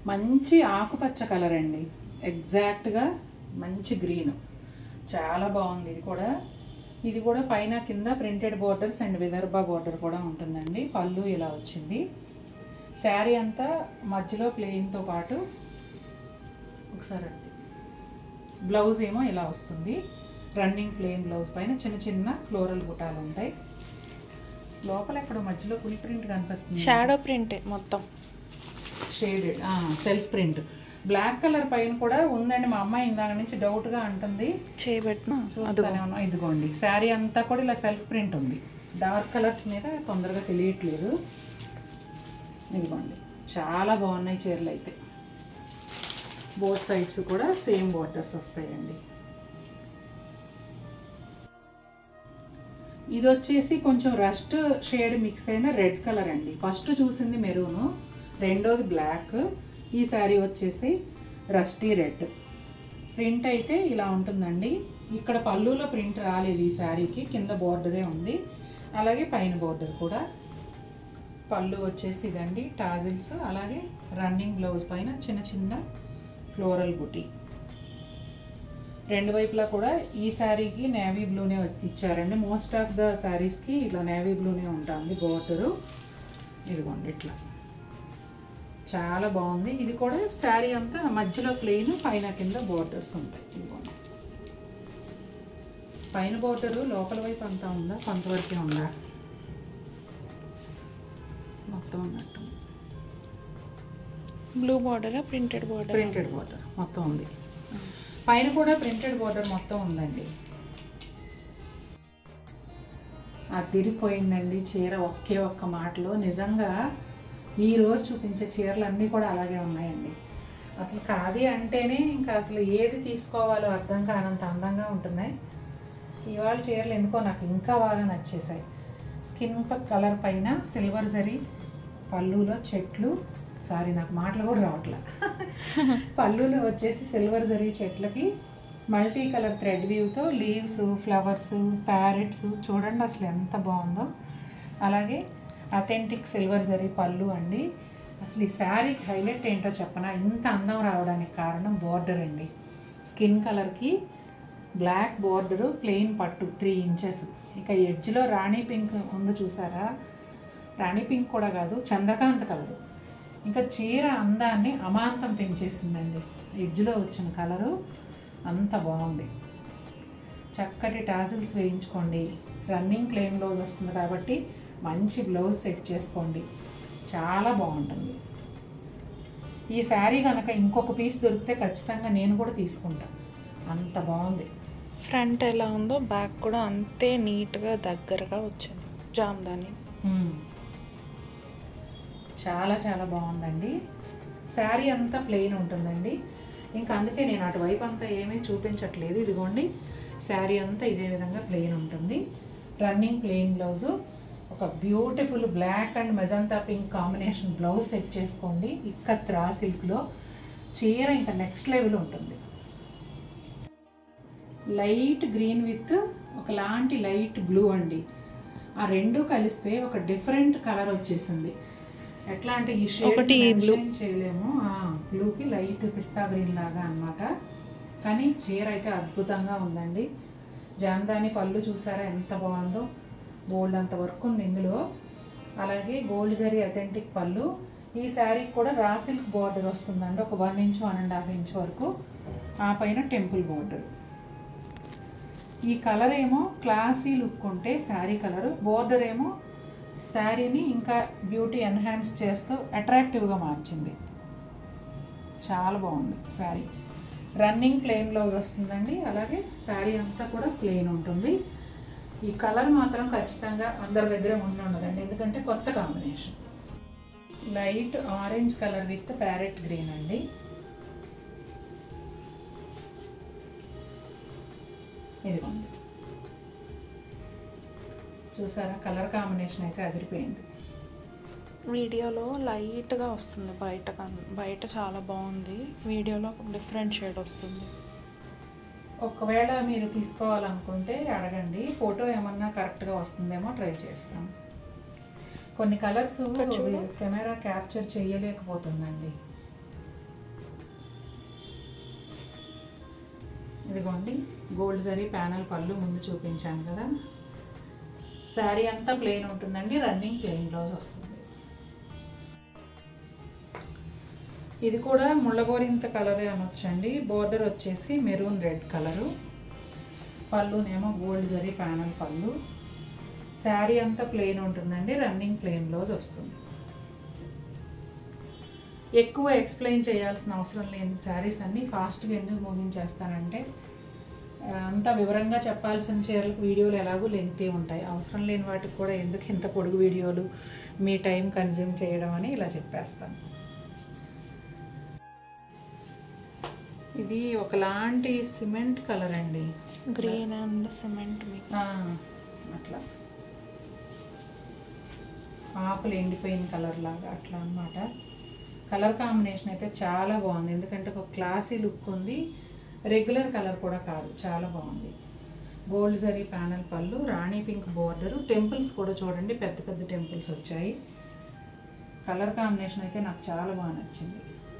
మంచి ఆకుపచ్చ కలర్ అండి ఎగ్జాక్ట్గా మంచి గ్రీన్ చాలా బాగుంది ఇది కూడా ఇది కూడా పైన కింద printed borders and Vidarbha border కూడా ఉంటుందండి పళ్ళు ఇలా వచ్చింది శారీ అంతా మధ్యలో ప్లెయిన్తో పాటు ఒకసారి అడిగి బ్లౌజ్ ఏమో ఇలా వస్తుంది రన్నింగ్ ప్లెయిన్ బ్లౌజ్ పైన చిన్న చిన్న ఫ్లోరల్ బుటాలు ఉంటాయి లోపల ఇక్కడ మధ్యలో ఫుల్ ప్రింట్ కనిపిస్తుంది షాడో ప్రింటే మొత్తం shaded self print black colour పైన కూడా ఉందండి మా అమ్మాయి ఇందాక నుంచి డౌట్ గా అంటుంది చేయబెట్టిన చూస్తానే ఉన్నాం ఇదిగోండి శారీ అంతా కూడా ఇలా సెల్ఫ్ ప్రింట్ ఉంది డార్క్ కలర్స్ మీద తొందరగా తెలియట్లేదు ఇదిగోండి చాలా బాగున్నాయి చీరలు అయితే బోత్ సైడ్స్ కూడా సేమ్ బార్డర్స్ వస్తాయండి ఇది వచ్చేసి కొంచెం రస్ట్ షేడ్ మిక్స్ అయిన రెడ్ కలర్ అండి ఫస్ట్ చూసింది మెరూను రెండోది బ్లాక్ ఈ శారీ వచ్చేసి రస్టీ రెడ్ ప్రింట్ అయితే ఇలా ఉంటుందండి ఇక్కడ పళ్ళులో ప్రింట్ రాలేదు ఈ శారీకి కింద బోర్డరే ఉంది అలాగే పైన బోర్డర్ కూడా పళ్ళు వచ్చేసి ఇదండి టాజిల్స్ అలాగే రన్నింగ్ బ్లౌజ్ పైన చిన్న చిన్న ఫ్లోరల్ బుటీ రెండు వైపులా కూడా ఈ శారీకి నేవీ బ్లూనే ఇచ్చారండి మోస్ట్ ఆఫ్ ద శారీస్కి ఇట్లా నేవీ బ్లూనే ఉంటుంది బోర్డరు ఇదిగోండి ఇట్లా చాలా బాగుంది ఇది కూడా శారీ అంతా మధ్యలో ప్లెయిన్ పైన కింద బోర్డర్స్ ఉంటాయి ఇదిగోండి పైన బోర్డరు లోపల వైపు అంతా ఉందా కొంతవరకే ఉందా మొత్తం ఉన్నట్టు blue border printed border printed border మొత్తం ఉంది పైన కూడా ప్రింటెడ్ బోర్డర్ మొత్తం ఉందండి అది తిరిగిపోయిందండి చీర ఒకే ఒక్క మాటలో నిజంగా ఈ రోజు చూపించే చీరలు అన్నీ కూడా అలాగే ఉన్నాయండి అసలు కాది అంటేనే ఇంకా అసలు ఏది తీసుకోవాలో అర్థం కానంత అందంగా ఉంటున్నాయి ఇవాళ చీరలు ఎందుకో నాకు ఇంకా బాగా నచ్చేసాయి స్కిన్ కలర్ పైన సిల్వర్ జరీ పళ్ళులో చెట్లు సారీ నాకు మాటలు కూడా రావట్లే పళ్ళులో వచ్చేసి సిల్వర్ జరీ చెట్లకి మల్టీ కలర్ థ్రెడ్ వ్యూతో లీవ్స్ ఫ్లవర్స్ ప్యారెట్స్ చూడండి అసలు ఎంత బాగుందో అలాగే అథెంటిక్ సిల్వర్ జరీ పళ్ళు అండి అసలు ఈ శారీకి హైలైట్ ఏంటో చెప్పనా ఇంత అందం రావడానికి కారణం బోర్డర్ అండి స్కిన్ కలర్కి బ్లాక్ బోర్డరు ప్లెయిన్ పట్టు త్రీ ఇంచెస్ ఇక ఎడ్జ్లో రాణి పింక్ ఉంది చూసారా రాణి పింక్ కూడా కాదు చంద్రకాంత కలరు ఇంకా చీర అందాన్ని అమాంతం పెంచేసిందండి ఎడ్జ్లో వచ్చిన కలరు అంత బాగుంది చక్కటి టాజిల్స్ వేయించుకోండి రన్నింగ్ ప్లెయిన్ బ్లౌజ్ వస్తుంది కాబట్టి మంచి బ్లౌజ్ సెట్ చేసుకోండి చాలా బాగుంటుంది ఈ శారీ కనుక ఇంకొక పీస్ దొరికితే ఖచ్చితంగా నేను కూడా తీసుకుంటా అంత బాగుంది ఫ్రంట్ ఎలా ఉందో బ్యాక్ కూడా అంతే నీట్గా దగ్గరగా వచ్చింది జామ్దాని మ్మ్. చాలా చాలా బాగుందండి శారీ అంతా ప్లెయిన్ ఉంటుందండి ఇంకా అందుకే నేను అటువైపు అంతా ఏమీ చూపించట్లేదు ఇదిగోండి శారీ అంతా ఇదే విధంగా ప్లెయిన్ ఉంటుంది రన్నింగ్ ప్లెయిన్ బ్లౌజు ఒక beautiful black and magenta pink combination blouse set చేసుకోండి ఇక్కత్ రా సిల్క్లో చీర ఇంకా నెక్స్ట్ లెవెల్ ఉంటుంది లైట్ గ్రీన్ విత్ ఒకలాంటి లైట్ బ్లూ అండి ఆ రెండు కలిస్తే ఒక డిఫరెంట్ కలర్ వచ్చేసింది ఎట్లా అంటే ఈ షేడ్ ఒకటి blue. చేయలేము బ్లూకి లైట్ పిస్తా గ్రీన్ లాగా అన్నమాట కానీ చీర అయితే అద్భుతంగా ఉందండి జామ్దాని పళ్ళు చూసారా ఎంత బాగుందో గోల్డ్ అంత వర్క్ ఉంది ఇందులో అలాగే గోల్డ్ జరీ అథెంటిక్ పళ్ళు ఈ శారీకి కూడా రా సిల్క్ బార్డర్ వస్తుందండి ఒక one inch one and half inch వరకు ఆ పైన టెంపుల్ బార్డర్ ఈ కలర్ ఏమో క్లాసీ లుక్ ఉంటే శారీ కలర్ బోర్డర్ ఏమో శారీని ఇంకా బ్యూటీ ఎన్హాన్స్ చేస్తూ అట్రాక్టివ్గా మార్చింది చాలా బాగుంది శారీ రన్నింగ్ ప్లెయిన్ బ్లౌజ్ వస్తుందండి అలాగే శారీ అంతా కూడా ప్లెయిన్ ఉంటుంది ఈ కలర్ మాత్రం ఖచ్చితంగా అందరి దగ్గర ఉండి ఉండదండి ఎందుకంటే కొత్త combination light orange colour with parrot green అండి ఇదిగోండి చూసారా కలర్ కాంబినేషన్ అయితే అదిరిపోయింది వీడియోలో లైట్గా వస్తుంది బయట కన్- బయట చాలా బాగుంది వీడియోలో ఒక డిఫరెంట్ షేడ్ వస్తుంది ఒకవేళ మీరు తీసుకోవాలనుకుంటే అడగండి ఫోటో ఏమన్నా కరెక్ట్గా వస్తుందేమో ట్రై చేస్తాం కొన్ని కలర్స్ ఇక్కడ చూడు. కెమెరా క్యాప్చర్ చేయలేకపోతుందండి ఇదిగోండి గోల్డ్ జరీ ప్యానల్ పళ్ళు ముందు చూపించాను కదా శారీ అంతా ప్లెయిన్ ఉంటుందండి రన్నింగ్ ప్లెయిన్ బ్లౌజ్ వస్తుంది ఇది కూడా ముళ్ళగోరింత కలరే అనొచ్చండి బోర్డర్ వచ్చేసి మెరూన్ రెడ్ కలరు పళ్ళునేమో గోల్డ్ జరీ ప్యానల్ పళ్ళు శారీ అంతా ప్లెయిన్ ఉంటుందండి రన్నింగ్ ప్లెయిన్ బ్లౌజ్ వస్తుంది ఎక్కువ ఎక్స్ప్లెయిన్ చేయాల్సిన అవసరం లేని శారీస్ అన్నీ ఫాస్ట్గా ఎందుకు ముగించేస్తానంటే ఆ, అంత వివరంగా చెప్పాల్సిన చీరలకు వీడియోలు ఎలాగో లెంగ్తీ ఉంటాయి అవసరం లేని వాటికి కూడా ఎందుకు ఇంత పొడుగు వీడియోలు మీ టైం కన్జ్యూమ్ చేయడం అని ఇలా చెప్పేస్తాను ఇది ఒకలాంటి సిమెంట్ కలర్ అండి గ్రీన్ అండ్ సిమెంట్ మిక్స్ ఆ, అట్లా ఆకులు ఎండిపోయిన కలర్ లాగా అట్లా అన్నమాట కలర్ కాంబినేషన్ అయితే చాలా బాగుంది ఎందుకంటే ఒక క్లాసీ లుక్ ఉంది రెగ్యులర్ కలర్ కూడా కాదు చాలా బాగుంది గోల్డ్ జరీ ప్యానల్ పళ్ళు రాణి పింక్ బోర్డరు టెంపుల్స్ కూడా చూడండి పెద్ద పెద్ద టెంపుల్స్ వచ్చాయి కలర్ కాంబినేషన్ అయితే నాకు చాలా బాగా నచ్చింది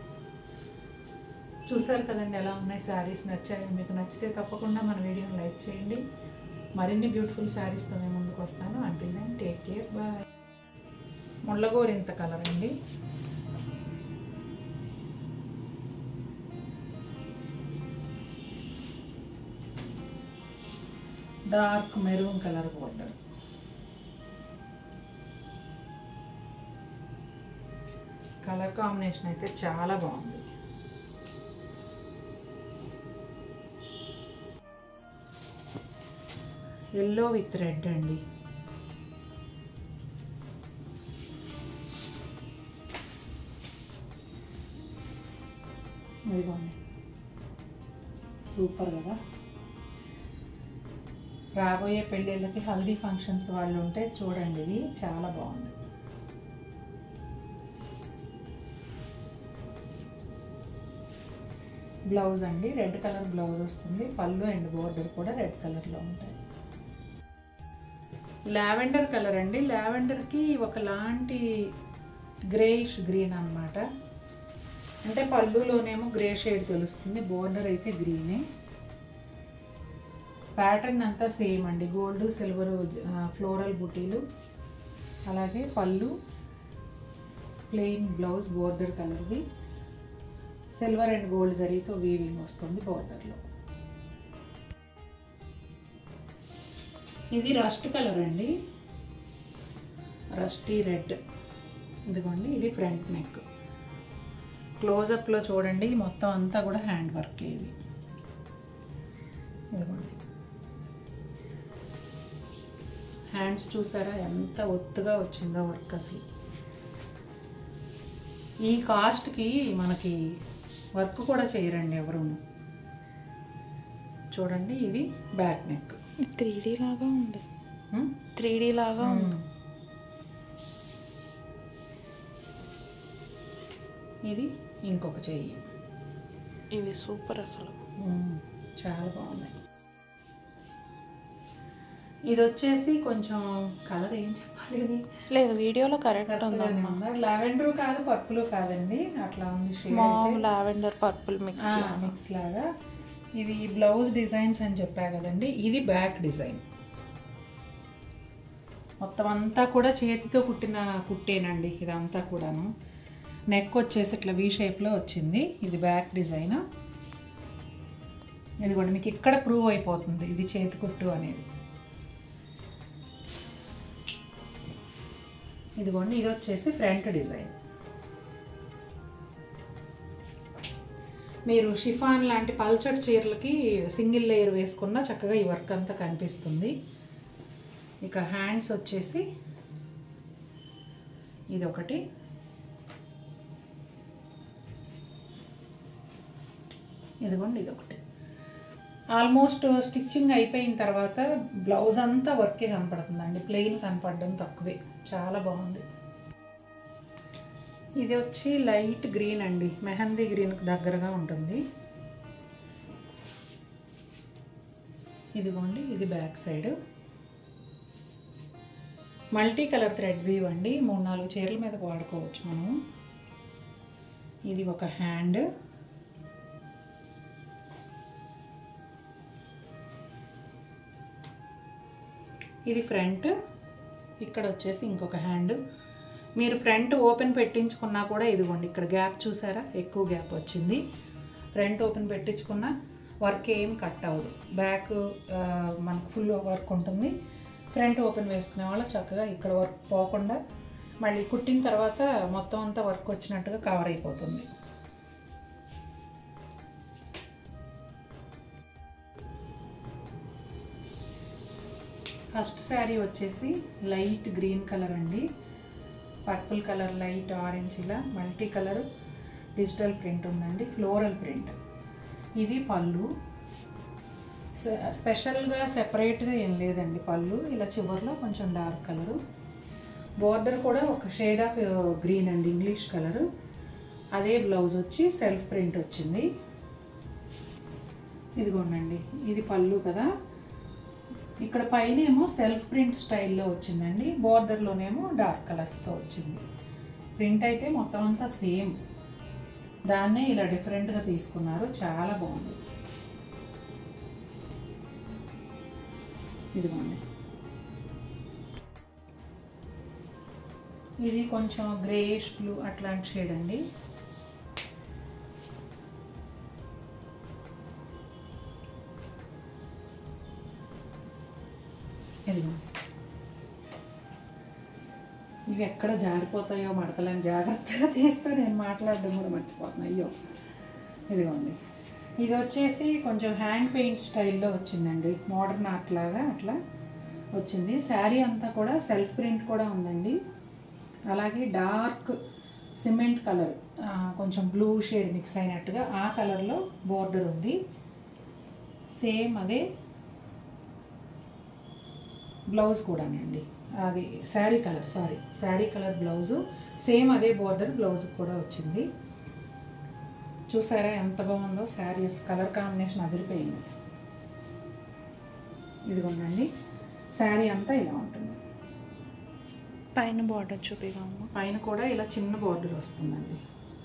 చూసారు కదండి ఎలా ఉన్నాయి శారీస్ నచ్చాయి మీకు నచ్చితే తప్పకుండా మన వీడియోని లైక్ చేయండి మరిన్ని బ్యూటిఫుల్ శారీస్తో మేము ముందుకు వస్తాను until then take care bye ముళ్ళగోరింత కలర్ అండి dark maroon colour border colour combination అయితే చాలా బాగుంది ఎల్లో విత్ రెడ్ అండి ఇదిగోండి సూపర్ కదా రాబోయే పెళ్ళిళ్ళకి హల్దీ ఫంక్షన్స్ వాళ్ళు ఉంటే చూడండి ఇది చాలా బాగుంది బ్లౌజ్ అండి రెడ్ కలర్ బ్లౌజ్ వస్తుంది పళ్ళు అండ్ బోర్డర్ కూడా రెడ్ కలర్లో ఉంటాయి లావెండర్ కలర్ అండి లావెండర్కి ఒకలాంటి గ్రేయిష్ గ్రీన్ అన్నమాట అంటే పళ్ళులోనేమో గ్రే షేడ్ తెలుస్తుంది బోర్డర్ అయితే గ్రీనే ప్యాటర్న్ అంతా సేమ్ అండి గోల్డ్ సిల్వర్ ఫ్లోరల్ బుటీలు అలాగే పళ్ళు ప్లెయిన్ బ్లౌజ్ బోర్డర్ కలర్ది సిల్వర్ అండ్ గోల్డ్ జరీతో వీవింగ్ వస్తుంది బోర్డర్లో ఇది రస్ట్ కలర్ అండి రస్టీ రెడ్ ఇదిగోండి ఇది ఫ్రంట్ నెక్ క్లోజప్లో చూడండి మొత్తం అంతా కూడా హ్యాండ్ వర్క్ ఇది ఇదిగోండి హ్యాండ్స్ చూసారా ఎంత ఒత్తుగా వచ్చిందో వర్క్ అసలు ఈ కాస్ట్కి మనకి వర్క్ కూడా చేయరండి ఎవరును చూడండి ఇది బ్యాక్ నెక్ త్రీ డీ లాగా ఉంది త్రీ డీ లాగా ఉంది ఇది ఇంకొక చెయ్యి ఇవి సూపర్ అసలు మ్మ్. చాలా బాగున్నాయి ఇది వచ్చేసి కొంచెం కలర్ ఏం చెప్పాలి ఇది లేదు వీడియోలో కరెక్ట్ ఉందమ్మా లావెండర్ కాదు పర్పుల్ కాదండి అట్లా ఉంది shade ma'am lavender purple mix mix లాగా ఇవి బ్లౌజ్ డిజైన్స్ అని చెప్పా కదండి ఇది బ్యాక్ డిజైన్ మొత్తం అంతా కూడా చేతితో కుట్టిన కుట్టేనండి ఇదంతా కూడాను నెక్ వచ్చేసి ఇట్లా వీ షేప్లో వచ్చింది ఇది బ్యాక్ డిజైన్ ఇది కూడా మీకు ఇక్కడ ప్రూవ్ అయిపోతుంది ఇది చేతి కుట్టు అనేది ఇదిగోండి ఇది వచ్చేసి ఫ్రంట్ డిజైన్ మీరు షిఫాన్ లాంటి పల్చటి చీరలకి సింగిల్ లేయర్ వేసుకున్నా చక్కగా ఈ వర్క్ అంతా కనిపిస్తుంది ఇక హ్యాండ్స్ వచ్చేసి ఇది ఒకటి ఇదిగోండి ఇది ఒకటి ఆల్మోస్ట్ స్టిచ్చింగ్ అయిపోయిన తర్వాత బ్లౌజ్ అంతా వర్కే కనపడుతుందండి ప్లెయిన్ కనపడడం తక్కువే చాలా బాగుంది ఇది వచ్చి లైట్ గ్రీన్ అండి మెహందీ గ్రీన్కి దగ్గరగా ఉంటుంది ఇదిగోండి ఇది back side multi colour thread weave అండి మూడు నాలుగు చీరల మీద వాడుకోవచ్చు మనం ఇది ఒక హ్యాండ్ ఇది ఫ్రంట్ ఇక్కడ వచ్చేసి ఇంకొక హ్యాండ్ మీరు ఫ్రంట్ ఓపెన్ పెట్టించుకున్నా కూడా ఇదిగోండి ఇక్కడ గ్యాప్ చూసారా ఎక్కువ గ్యాప్ వచ్చింది ఫ్రంట్ ఓపెన్ పెట్టించుకున్నా వర్క్ ఏం కట్ అవ్వదు బ్యాక్ ఆ, మనకు ఫుల్ వర్క్ ఉంటుంది ఫ్రంట్ ఓపెన్ వేసుకునే వాళ్ళు చక్కగా ఇక్కడ వర్క్ పోకుండా మళ్ళీ కుట్టిన తర్వాత మొత్తం అంతా వర్క్ వచ్చినట్టుగా కవర్ అయిపోతుంది ఫస్ట్ శారీ వచ్చేసి లైట్ గ్రీన్ కలర్ అండి పర్పుల్ కలర్ లైట్ ఆరెంజ్ ఇలా మల్టీ కలర్ డిజిటల్ ప్రింట్ ఉందండి ఫ్లోరల్ ప్రింట్ ఇది పళ్ళు స్పె- స్పెషల్గా సెపరేట్గా ఏం లేదండి పళ్ళు ఇలా చివర్లో కొంచెం డార్క్ కలరు బోర్డర్ కూడా ఒక షేడ్ ఆఫ్ గ్రీన్ అండి ఇంగ్లీష్ కలరు అదే బ్లౌజ్ వచ్చి సెల్ఫ్ ప్రింట్ వచ్చింది ఇదిగోండి ఇది పళ్ళు కదా ఇక్కడ పైన ఏమో సెల్ఫ్ ప్రింట్ స్టైల్లో వచ్చిందండి బోర్డర్లోనేమో డార్క్ కలర్స్తో వచ్చింది ప్రింట్ అయితే మొత్తం అంతా సేమ్ దాన్నే ఇలా డిఫరెంట్గా తీసుకున్నారు చాలా బాగుంది ఇదిగోండి ఇది కొంచెం గ్రేష్ బ్లూ అట్లాంటి షేడ్ అండి ఇదిగోండి ఇవి ఎక్కడ జారిపోతాయో మడతలని జాగ్రత్తగా తీస్తే నేను మాట్లాడడం కూడా మర్చిపోతున్నా అయ్యో ఇదిగోండి ఇది వచ్చేసి కొంచెం హ్యాండ్ పెయింట్ స్టైల్లో వచ్చిందండి మోడర్న్ ఆర్ట్ లాగా అట్లా వచ్చింది శారీ అంతా కూడా సెల్ఫ్ ప్రింట్ కూడా ఉందండి అలాగే డార్క్ సిమెంట్ కలర్ కొంచెం బ్లూ షేడ్ మిక్స్ అయినట్టుగా ఆ కలర్లో బోర్డర్ ఉంది సేమ్ అదే బ్లౌజ్ కూడానండి అది sari colour sorry sari colour blouse same అదే బోర్డర్ బ్లౌజ్ కూడా వచ్చింది చూసారా ఎంత బాగుందో శారీ కలర్ కాంబినేషన్ అదిరిపోయింది ఇదిగోండి శారీ అంతా ఇలా ఉంటుంది పైన బార్డర్ చూపిగా అమ్మ పైన కూడా ఇలా చిన్న బోర్డర్ వస్తుందండి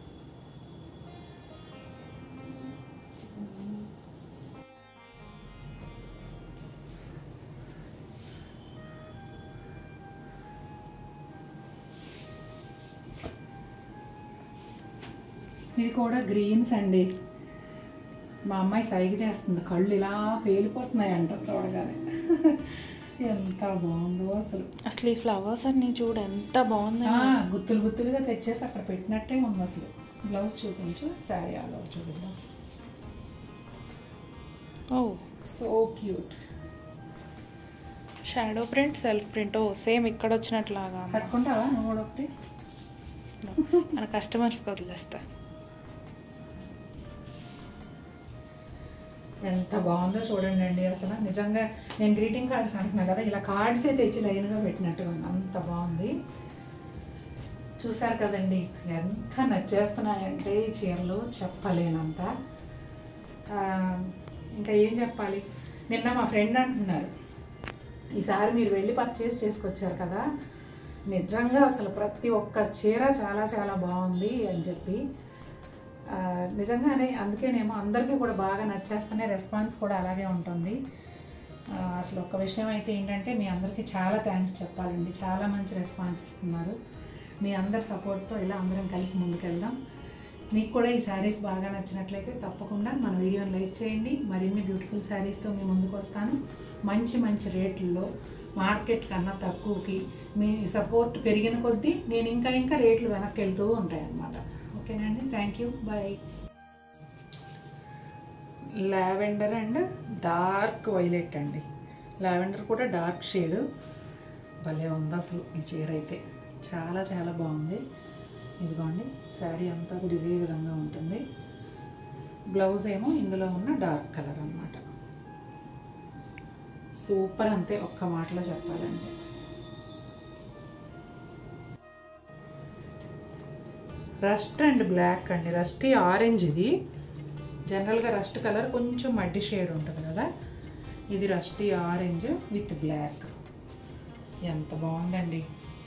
ఇది కూడా గ్రీన్స్ అండి మా అమ్మాయి సైగ చేస్తుంది కళ్ళు ఇలా పేలిపోతున్నాయి అంట చూడగానే ఎంత బాగుందో అసలు అసలు ఈ ఫ్లవర్స్ అన్ని చూడు ఎంత బాగున్నాయి ఆ, గుత్తులు గుత్తులుగా తెచ్చేసి అక్కడ పెట్టినట్టే ఉంది అసలు బ్లౌజ్ చూపించు శారీ ఆల్ ఓవర్ చూపిద్దాం oh so cute shadow print self print oh same ఇక్కడ వచ్చినట్లాగా అమ్మ. కట్టుకుంటావా నువ్వు కూడా ఒకటి మన కస్టమర్స్కి వదిలేస్తా ఎంత బాగుందో చూడండి అండి అసలు నిజంగా నేను గ్రీటింగ్ కార్డ్స్ అంటున్నా కదా ఇలా కార్డ్సే తెచ్చి లైన్గా పెట్టినట్టుగా ఉంది అంత బాగుంది చూసారు కదండి ఎంత నచ్చేస్తున్నాయంటే ఈ చీరలు చెప్పలేనంత ఆ, ఇంకా ఏం చెప్పాలి నిన్న మా ఫ్రెండ్ అంటున్నారు ఈసారి మీరు వెళ్ళి పర్చేస్ చేసుకొచ్చారు కదా నిజంగా అసలు ప్రతి ఒక్క చీర చాలా చాలా బాగుంది అని చెప్పి ఆ, నిజంగానే అందుకేనేమో అందరికీ కూడా బాగా నచ్చేస్తూనే రెస్పాన్స్ కూడా అలాగే ఉంటుంది ఆ, అసలు ఒక విషయం అయితే ఏంటంటే మీ అందరికీ చాలా థ్యాంక్స్ చెప్పాలండి చాలా మంచి రెస్పాన్స్ ఇస్తున్నారు మీ అందరి సపోర్ట్తో ఇలా అందరం కలిసి ముందుకెళ్దాం మీకు కూడా ఈ శారీస్ బాగా నచ్చినట్లయితే తప్పకుండా మన వీడియోని లైక్ చేయండి మరిన్ని బ్యూటిఫుల్ శారీస్తో మీ ముందుకు వస్తాను మంచి మంచి రేట్లలో మార్కెట్ కన్నా తక్కువకి మీ సపోర్ట్ పెరిగిన కొద్దీ నేను ఇంకా ఇంకా రేట్లు వెనక్కి వెళ్తూ ఉంటాయి అన్నమాట ఓకేనండి thank you bye lavender and dark violet అండి లావెండర్ కూడా డార్క్ షేడ్ భలే ఉంది అసలు ఈ చీర అయితే చాలా చాలా బాగుంది ఇదిగోండి శారీ అంతా కూడా ఇదే విధంగా ఉంటుంది బ్లౌజ్ ఏమో ఇందులో ఉన్న డార్క్ కలర్ అన్నమాట సూపర్ అంతే ఒక్క మాటలో చెప్పాలంటే రస్ట్ అండ్ బ్లాక్ అండి రస్టీ ఆరెంజ్ ఇది జనరల్గా రస్ట్ కలర్ కొంచెం మడ్డి షేడ్ ఉంటుంది కదా ఇది రస్టీ ఆరెంజ్ విత్ బ్లాక్ ఎంత బాగుందండి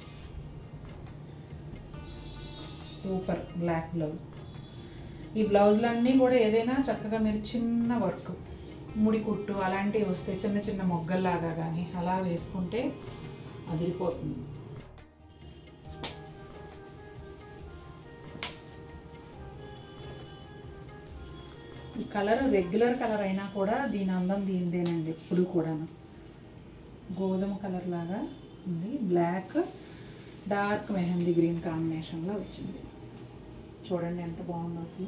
సూపర్ బ్లాక్ బ్లౌజ్ ఈ బ్లౌజులన్నీ కూడా ఏదైనా చక్కగా మీరు చిన్న వర్క్ ముడి కుట్టు అలాంటివి వస్తే చిన్న చిన్న మొగ్గల్లాగా కానీ అలా వేసుకుంటే అదిరిపోతుంది ఈ కలర్ రెగ్యులర్ కలర్ అయినా కూడా దీని అందం దీనిదేనండి ఎప్పుడు కూడాను గోధుమ కలర్ లాగా ఉంది బ్లాక్ డార్క్ మెహందీ గ్రీన్ కాంబినేషన్లో వచ్చింది చూడండి ఎంత బాగుందో అసలు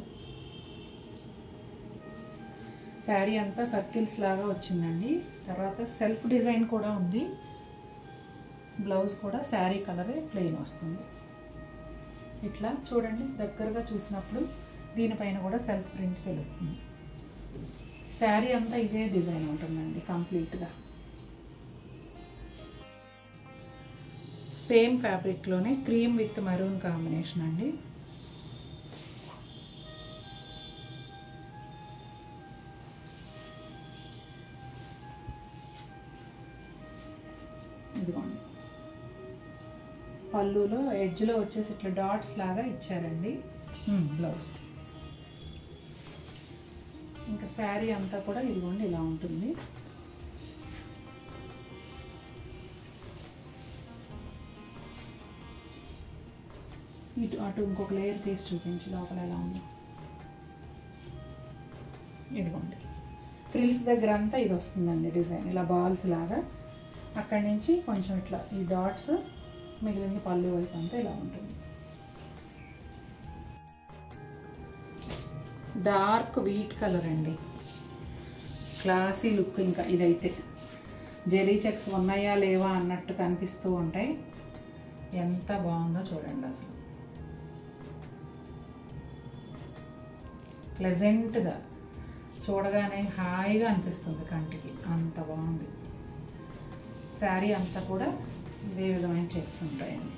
శారీ అంతా సర్కిల్స్ లాగా వచ్చిందండి తర్వాత సెల్ఫ్ డిజైన్ కూడా ఉంది బ్లౌజ్ కూడా శారీ కలరే ప్లెయిన్ వస్తుంది ఇట్లా చూడండి దగ్గరగా చూసినప్పుడు దీనిపైన కూడా సెల్ఫ్ ప్రింట్ తెలుస్తుంది శారీ అంతా ఇదే డిజైన్ ఉంటుందండి కంప్లీట్గా సేమ్ ఫ్యాబ్రిక్లోనే క్రీమ్ విత్ మరూన్ కాంబినేషన్ అండి ఇదిగోండి పళ్ళులో ఎడ్జ్లో వచ్చేసి ఇట్లా డాట్స్ లాగా ఇచ్చారండి ఉమ్, బ్లౌజ్ ఇంకా శారీ అంతా కూడా ఇదిగోండి ఇలా ఉంటుంది ఇటు అటు ఇంకొక లేయర్ తీసి చూపించి లోపల ఎలా ఉందో ఇదిగోండి ఫ్రిల్స్ దగ్గర అంతా ఇది వస్తుందండి డిజైన్ ఇలా బాల్స్ లాగా అక్కడి నుంచి కొంచెం ఇట్లా ఈ డాట్స్ మిగిలింది పళ్ళు వైపు అంతా ఇలా ఉంటుంది డార్క్ వీట్ కలర్ అండి క్లాసీ లుక్ ఇంకా ఇదైతే జెరీ చెక్స్ ఉన్నాయా లేవా అన్నట్టు కనిపిస్తూ ఉంటాయి ఎంత బాగుందో చూడండి అసలు ప్లెజెంట్గా చూడగానే హాయిగా అనిపిస్తుంది కంటికి అంత బాగుంది శారీ అంతా కూడా ఇదే విధమైన చెక్స్ ఉంటాయండి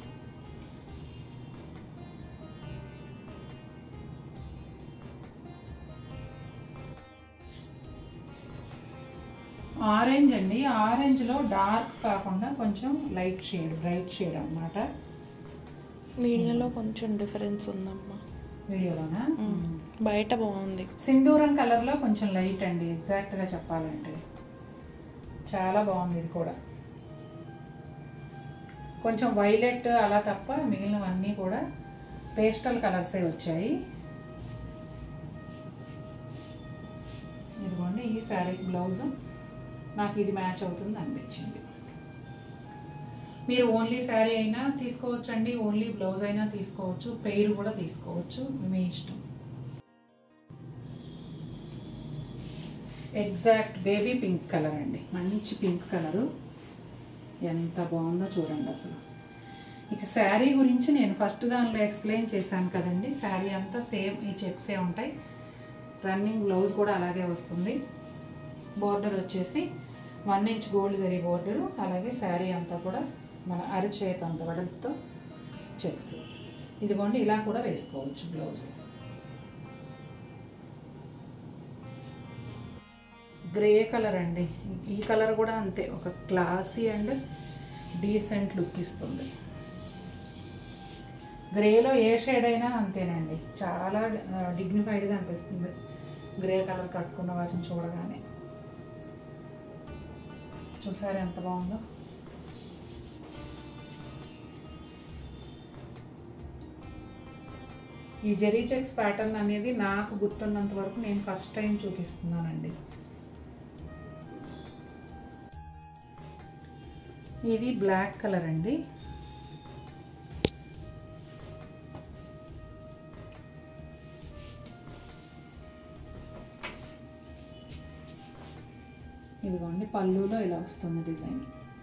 ఆరెంజ్ అండి ఆరెంజ్లో డార్క్ కాకుండా కొంచెం లైట్ షేడ్ బ్రైట్ షేడ్ అన్నమాట వీడియోలో కొంచెం డిఫరెన్స్ ఉందమ్మా వీడియోలోనా బయట బాగుంది సింధూరం కలర్లో కొంచెం లైట్ అండి ఎగ్జాక్ట్గా చెప్పాలంటే చాలా బాగుంది ఇది కూడా కొంచెం వైలెట్ అలా తప్ప మిగిలినవన్నీ కూడా పేస్టల్ కలర్సే వచ్చాయి ఇదిగోండి ఈ శారీ బ్లౌజ్ నాకు ఇది మ్యాచ్ అవుతుంది అనిపించింది మీరు ఓన్లీ శారీ అయినా తీసుకోవచ్చు అండి ఓన్లీ బ్లౌజ్ అయినా తీసుకోవచ్చు పెయిర్ కూడా తీసుకోవచ్చు మీ ఇష్టం ఎగ్జాక్ట్ బేబీ పింక్ కలర్ అండి మంచి పింక్ కలరు ఎంత బాగుందో చూడండి అసలు ఇక శారీ గురించి నేను ఫస్ట్ దానిలో ఎక్స్ప్లెయిన్ చేశాను కదండి శారీ అంతా సేమ్ ఈ చెక్సే ఉంటాయి రన్నింగ్ బ్లౌజ్ కూడా అలాగే వస్తుంది బోర్డర్ వచ్చేసి one inch gold zari border అలాగే శారీ అంతా కూడా మన అరిచేత అంత వెడల్పుతో చెక్స్ ఇదిగోండి ఇలా కూడా వేసుకోవచ్చు బ్లౌజ్ గ్రే కలర్ అండి ఈ కలర్ కూడా అంతే ఒక క్లాసీ అండ్ డీసెంట్ లుక్ ఇస్తుంది గ్రేలో ఏ షేడ్ అయినా అంతేనండి చాలా డిగ్నిఫైడ్గా అనిపిస్తుంది గ్రే కలర్ కట్టుకున్న వాటిని చూడగానే చూసారా ఎంత బాగుందో ఈ జెరీ చెక్స్ ప్యాటర్న్ అనేది నాకు గుర్తున్నంత వరకు నేను ఫస్ట్ టైం చూపిస్తున్నానండి ఇది బ్లాక్ కలర్ అండి ఇదిగోండి పళ్ళులో ఇలా వస్తుంది డిజైన్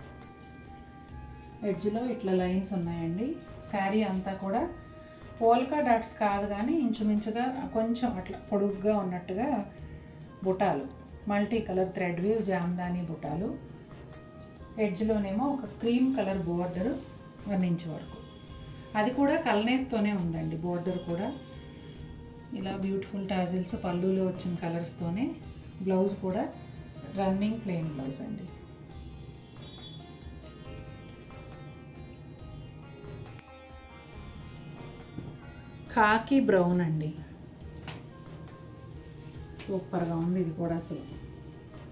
ఎడ్జ్లో ఇట్లా లైన్స్ ఉన్నాయండి శారీ అంతా కూడా పోల్కా డాట్స్ కాదు కానీ ఇంచుమించుగా కొంచెం అట్లా పొడుగ్గా ఉన్నట్టుగా బుటాలు multi colour thread weave jamdani బుటాలు ఎడ్జ్లోనేమో ఒక cream colour border one inch వరకు అది కూడా కల్నేత్తోనే ఉందండి బోర్డర్ కూడా ఇలా బ్యూటిఫుల్ టాజిల్స్ పళ్ళులో వచ్చిన కలర్స్తోనే బ్లౌజ్ కూడా రన్నింగ్ ప్లెయిన్ బ్లౌజ్ అండి కాకి బ్రౌన్ అండి సూపర్గా ఉంది ఇది కూడా అసలు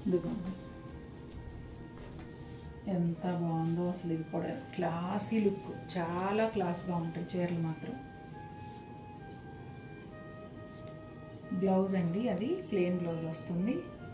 ఇదిగోండి ఎంత బాగుందో అసలు ఇది కూడా క్లాసీ లుక్ చాలా క్లాస్గా ఉంటాయి చీరలు మాత్రం బ్లౌజ్ అండి అది ప్లెయిన్ బ్లౌజ్ వస్తుంది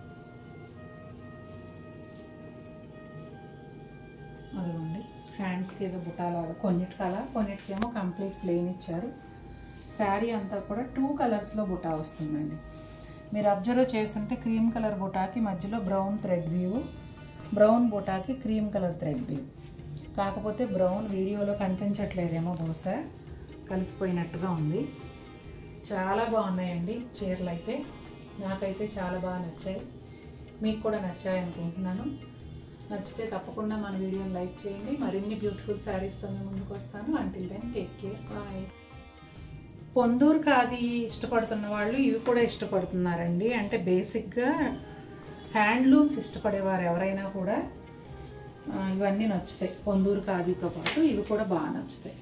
అదిగోండి హ్యాండ్స్కి ఏదో బుటాలాగా కొన్నిటికి అలా కొన్నిటికేమో కంప్లీట్ ప్లెయిన్ ఇచ్చారు శారీ అంతా కూడా టూ కలర్స్లో బుటా వస్తుందండి మీరు అబ్జర్వ్ చేస్తుంటే క్రీమ్ కలర్ బుటాకి మధ్యలో బ్రౌన్ థ్రెడ్ వ్యూ బ్రౌన్ బుటాకి క్రీమ్ కలర్ థ్రెడ్ వ్యూ కాకపోతే బ్రౌన్ వీడియోలో కనిపించట్లేదేమో బహుశా కలిసిపోయినట్టుగా ఉంది చాలా బాగున్నాయండి చీరలు అయితే నాకైతే చాలా బాగా నచ్చాయి మీకు కూడా నచ్చాయి అనుకుంటున్నాను నచ్చితే తప్పకుండా మన వీడియోని లైక్ చేయండి మరిన్ని బ్యూటిఫుల్ శారీస్తో మేము ముందుకు వస్తాను until then take care bye Ponduru khadi ఇష్టపడుతున్న వాళ్ళు ఇవి కూడా ఇష్టపడుతున్నారండి అంటే బేసిక్గా హ్యాండ్లూమ్స్ ఇష్టపడేవారు ఎవరైనా కూడా ఆ, ఇవన్నీ నచ్చుతాయి పొందూరు ఖాదీతో పాటు ఇవి కూడా బాగా నచ్చుతాయి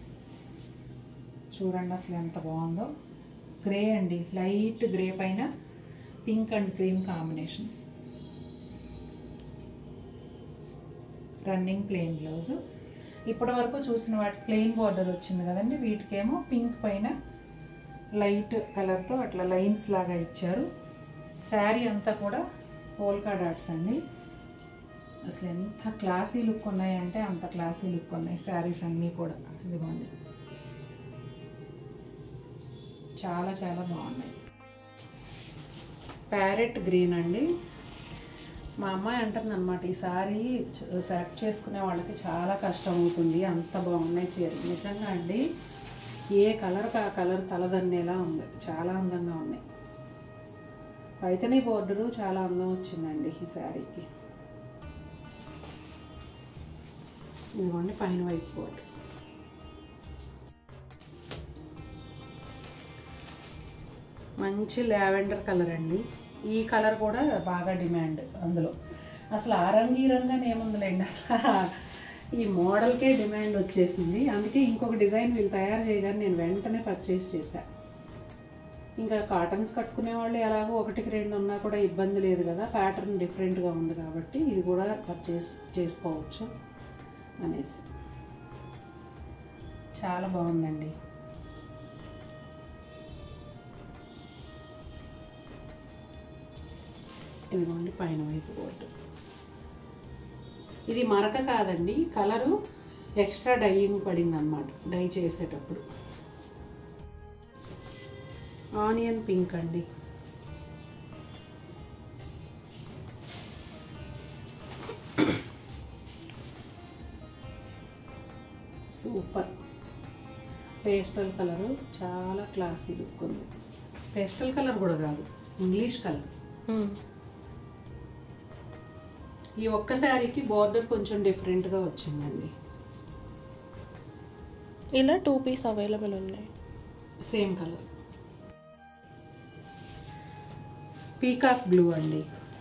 చూడండి అసలు ఎంత బాగుందో గ్రే అండి లైట్ గ్రే పైన pink and cream combination running plain blouse ఇప్పటి వరకు చూసిన వాటి ప్లెయిన్ బార్డర్ వచ్చింది కదండి వీటికేమో పింక్ పైన లైట్ కలర్తో అట్లా లైన్స్ లాగా ఇచ్చారు శారీ అంతా కూడా పోల్కా డాట్స్ అండి అసలు ఎంత క్లాసీ లుక్ ఉన్నాయంటే అంత క్లాసీ లుక్ ఉన్నాయి శారీస్ అన్నీ కూడా ఇదిగోండి చాలా చాలా బాగున్నాయి ప్యారెట్ గ్రీన్ అండి మా అమ్మాయి అంటుంది అనమాట ఈ సారీ సెలెక్ట్ చేసుకునే వాళ్ళకి చాలా కష్టం అవుతుంది అంత బాగున్నాయి చీరలు నిజంగా అండి ఏ కలర్కి ఆ కలర్ తలదన్నేలా ఉంది చాలా అందంగా ఉన్నాయి పైతని బోర్డరు చాలా అందం వచ్చిందండి ఈ శారీకి ఇదిగోండి పైన వైట్ బోర్డర్ మంచి లావెండర్ కలర్ అండి ఈ కలర్ కూడా బాగా డిమాండ్ అందులో అసలు ఆ రంగు ఈ రంగు అని ఏముందిలేండి అసలు ఈ మోడల్కే డిమాండ్ వచ్చేసింది అందుకే ఇంకొక డిజైన్ వీళ్ళు తయారు చేయగానే నేను వెంటనే పర్చేస్ చేశాను ఇంకా కాటన్స్ కట్టుకునే వాళ్ళు ఎలాగో ఒకటికి రెండు ఉన్నా కూడా ఇబ్బంది లేదు కదా ప్యాటర్న్ డిఫరెంట్గా ఉంది కాబట్టి ఇది కూడా పర్చేస్ చేసుకోవచ్చు అనేసి చాలా బాగుందండి ఇదిగోండి పైన వైపు బోర్డు ఇది మరక కాదండి కలరు ఎక్స్ట్రా డైయింగ్ పడింది అనమాట డై చేసేటప్పుడు ఆనియన్ పింక్ అండి సూపర్ పేస్టల్ కలరు చాలా క్లాసీ లుక్ ఉంది పేస్టల్ కలర్ కూడా కాదు ఇంగ్లీష్ కలర్ ఈ ఒక్క శారీకి బార్డర్ కొంచెం డిఫరెంట్గా వచ్చిందండి ఇలా టూ పీస్ అవైలబుల్ ఉన్నాయి సేమ్ కలర్ పీకాక్ బ్లూ అండి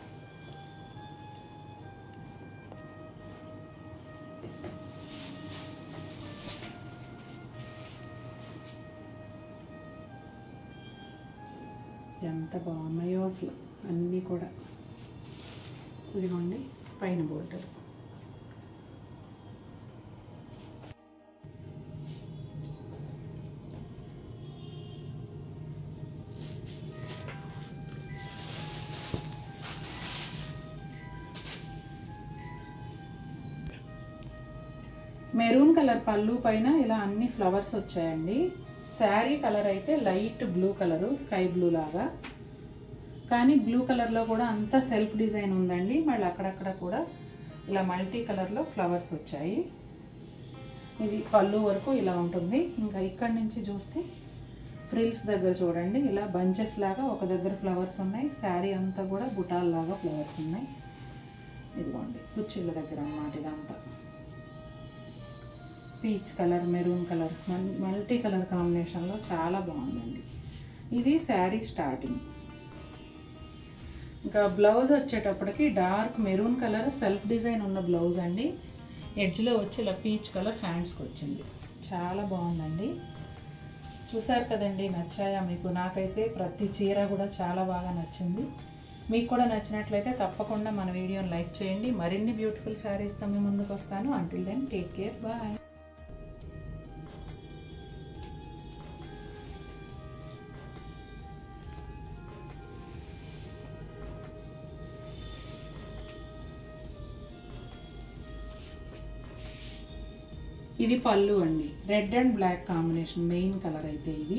ఎంత బాగున్నాయో అసలు అన్నీ కూడా ఇదిగోండి పైన బోర్డర్ మెరూన్ కలర్ పళ్ళు పైన ఇలా అన్ని ఫ్లవర్స్ వచ్చాయండి శారీ కలర్ అయితే light blue colour sky blue లాగా కానీ బ్లూ కలర్లో కూడా అంతా సెల్ఫ్ డిజైన్ ఉందండి మళ్ళీ అక్కడక్కడ కూడా ఇలా మల్టీ కలర్లో ఫ్లవర్స్ వచ్చాయి ఇది పళ్ళు వరకు ఇలా ఉంటుంది ఇంకా ఇక్కడి నుంచి చూస్తే ఫ్రిల్స్ దగ్గర చూడండి ఇలా బంచెస్ లాగా ఒక దగ్గర ఫ్లవర్స్ ఉన్నాయి శారీ అంతా కూడా బుటాల్ లాగా ఫ్లవర్స్ ఉన్నాయి ఇదిగోండి కుర్చీల దగ్గర అన్నమాట ఇదంతా peach colour maroon colour multi colour కాంబినేషన్లో చాలా బాగుందండి ఇది శారీ స్టార్టింగ్ ఇంకా బ్లౌజ్ వచ్చేటప్పటికి dark maroon colour self design ఉన్న బ్లౌజ్ అండి ఎడ్జ్లో వచ్చి ఇలా పీచ్ కలర్ హ్యాండ్స్కి వచ్చింది చాలా బాగుందండి చూసారు కదండి నచ్చాయా మీకు నాకైతే ప్రతి చీర కూడా చాలా బాగా నచ్చింది మీకు కూడా నచ్చినట్లయితే తప్పకుండా మన వీడియోని లైక్ చేయండి మరిన్ని బ్యూటిఫుల్ శారీస్తో మీ ముందుకు వస్తాను until then take care bye ఇది పళ్ళు అండి red and black combination main colour అయితే ఇది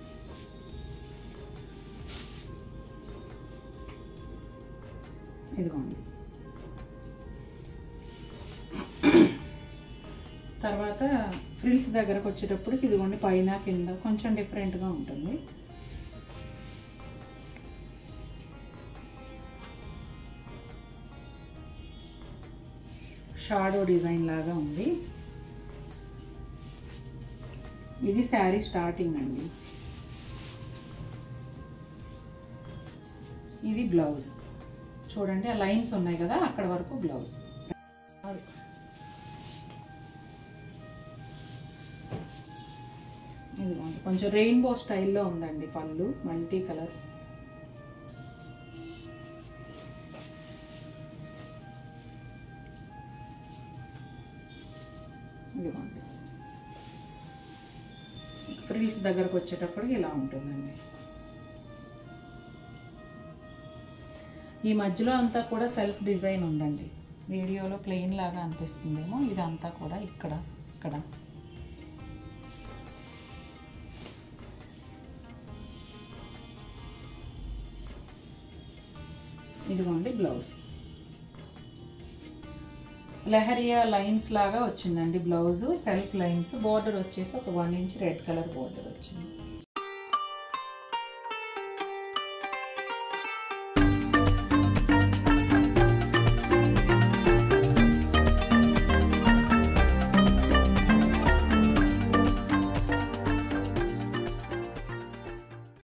ఇదిగోండి తర్వాత ఫ్రిల్స్ దగ్గరకు వచ్చేటప్పటికి ఇదిగోండి పైన కింద కొంచెం డిఫరెంట్గా ఉంటుంది షాడో డిజైన్ లాగా ఉంది ఇది శారీ స్టార్టింగ్ అండి ఇది బ్లౌజ్ చూడండి ఆ లైన్స్ ఉన్నాయి కదా అక్కడ వరకు బ్లౌజ్ ఇదిగోండి కొంచెం రెయిన్బో స్టైల్లో ఉందండి పళ్ళు మల్టీ కలర్స్ ఇదిగోండి ఫ్రిల్స్ దగ్గరకు వచ్చేటప్పటికి ఇలా ఉంటుందండి ఈ మధ్యలో అంతా కూడా సెల్ఫ్ డిజైన్ ఉందండి వీడియోలో ప్లెయిన్ లాగా అనిపిస్తుందేమో ఇదంతా కూడా ఇక్కడ ఇక్కడ ఇదిగోండి బ్లౌజ్ లెహరియా లైన్స్ లాగా వచ్చిందండి బ్లౌజ్ సెల్ఫ్ లైన్స్ బోర్డర్ వచ్చేసి ఒక one inch red colour border వచ్చింది